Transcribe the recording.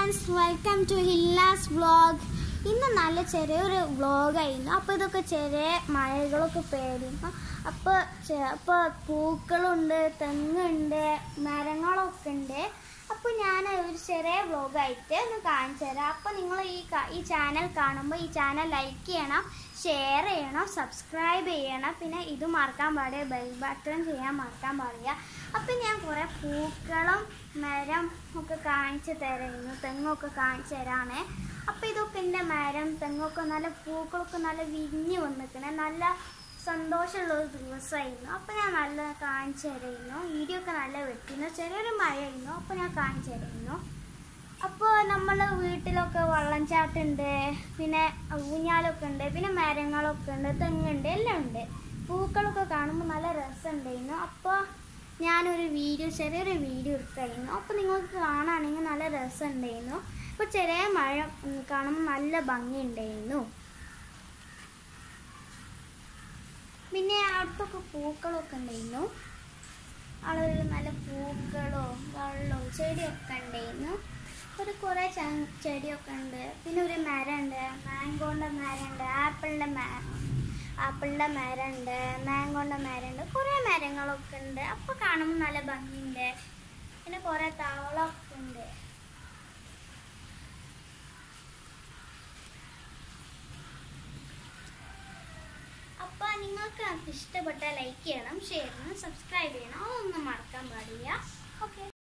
friends welcome to ഹില്ലാസ് vlog ഇന്ന് നല്ല ചെറിയൊരു വ്ളോഗായിരുന്നു അപ്പോൾ ഇതൊക്കെ ചെറിയ മഴകളൊക്കെ പേരുന്നു അപ്പോൾ അപ്പോൾ പൂക്കളുണ്ട് തെങ്ങുണ്ട് മരങ്ങളൊക്കെ ഉണ്ട് അപ്പോൾ ഞാൻ ഒരു ചെറിയ വ്ളോഗായിട്ട് ഒന്ന് കാണിച്ചു തരാം അപ്പോൾ നിങ്ങൾ ഈ ക- ഈ ചാനൽ കാണുമ്പോൾ ഈ ചാനൽ ലൈക്ക് ചെയ്യണം ഷെയർ ചെയ്യണം സബ്സ്ക്രൈബ് ചെയ്യണം പിന്നെ ഇത് മറക്കാൻ പാടില്ല ബെൽ ബട്ടൺ ചെയ്യാൻ മറക്കാൻ പാടില്ല അപ്പം ഞാൻ കുറേ പൂക്കളും മരം ഒക്കെ കാണിച്ചു തരുന്നു തെങ്ങൊക്കെ കാണിച്ചു തരാണേ അപ്പം ഇതൊക്കെ എൻ്റെ മരം തെങ്ങൊക്കെ നല്ല പൂക്കളൊക്കെ നല്ല വിരിഞ്ഞ് വന്നിക്കണേ നല്ല സന്തോഷമുള്ള ഒരു ദിവസമായിരുന്നു അപ്പോൾ ഞാൻ നല്ല കാണിച്ചു തരുന്നു വീഡിയോ ഒക്കെ നല്ല വെട്ടിയിരുന്നു ചെറിയൊരു മഴയായിരുന്നു അപ്പോൾ ഞാൻ കാണിച്ചു തരുന്നു അപ്പോൾ നമ്മൾ വീട്ടിലൊക്കെ വെള്ളംചാട്ടുണ്ട് പിന്നെ ഊഞ്ഞാലൊക്കെ ഉണ്ട് പിന്നെ മരങ്ങളൊക്കെ ഉണ്ട് തെങ്ങുണ്ട് എല്ലാം ഉണ്ട് പൂക്കളൊക്കെ കാണുമ്പോൾ നല്ല രസമുണ്ടായിരുന്നു അപ്പോൾ ഞാനൊരു വീഡിയോ ചെറിയൊരു വീഡിയോ എടുത്തായിരുന്നു അപ്പോൾ നിങ്ങൾക്ക് കാണുകയാണെങ്കിൽ നല്ല രസമുണ്ടായിരുന്നു അപ്പോൾ ചെറിയ മഴ ഉം, കാണുമ്പോൾ നല്ല ഭംഗിയുണ്ടായിരുന്നു പിന്നെ അടുത്തൊക്കെ പൂക്കളൊക്കെ ഉണ്ടായിരുന്നു ആളുകൾ നല്ല പൂക്കളോ വെള്ളമോ ചെടിയൊക്കെ ഉണ്ടായിരുന്നു ഒരു കുറേ ച- ചെടിയൊക്കെ ഉണ്ട് പിന്നെ ഒരു മരമുണ്ട് മാങ്കോൻ്റെ മരമുണ്ട് ആപ്പിളിൻ്റെ മ ആപ്പിളിൻ്റെ മരമുണ്ട് മാങ്കോൻ്റെ മരമുണ്ട് കുറേ മരങ്ങളൊക്കെ ഉണ്ട് അപ്പോൾ കാണുമ്പോൾ നല്ല ഭംഗിയുണ്ട് പിന്നെ കുറേ തവളൊക്കെ ഉണ്ട് അപ്പോൾ നിങ്ങൾക്ക് ഇഷ്ടപ്പെട്ടാൽ ലൈക്ക് ചെയ്യണം ഷെയർ ചെയ്യണം സബ്സ്ക്രൈബ് ചെയ്യണം അതൊന്നും മറക്കാൻ പാടില്ല ഓക്കെ